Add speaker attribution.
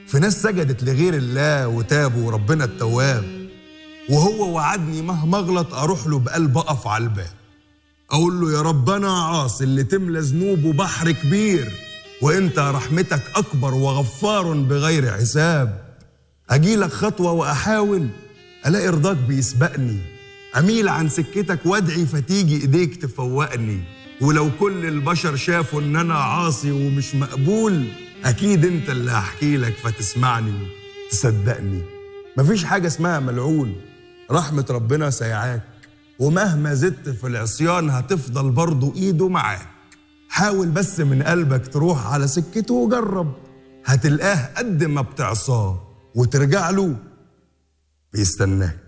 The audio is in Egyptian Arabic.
Speaker 1: في ناس سجدت لغير الله وتابوا وربنا التواب وهو وعدني مهما اغلط اروح له بقلب اقف على الباب اقول له يا رب انا عاصي اللي تملى ذنوبه بحر كبير وانت رحمتك اكبر وغفار بغير حساب اجيلك خطوه واحاول الاقي رضاك بيسبقني اميل عن سكتك وادعي فتيجي ايديك تفوقني ولو كل البشر شافوا ان انا عاصي ومش مقبول اكيد انت اللي هحكي لك فتسمعني تصدقني مفيش حاجه اسمها ملعون رحمه ربنا سيعاك ومهما زدت في العصيان هتفضل برضه ايده معاك حاول بس من قلبك تروح على سكته وجرب هتلقاه قد ما بتعصاه وترجع له بيستناك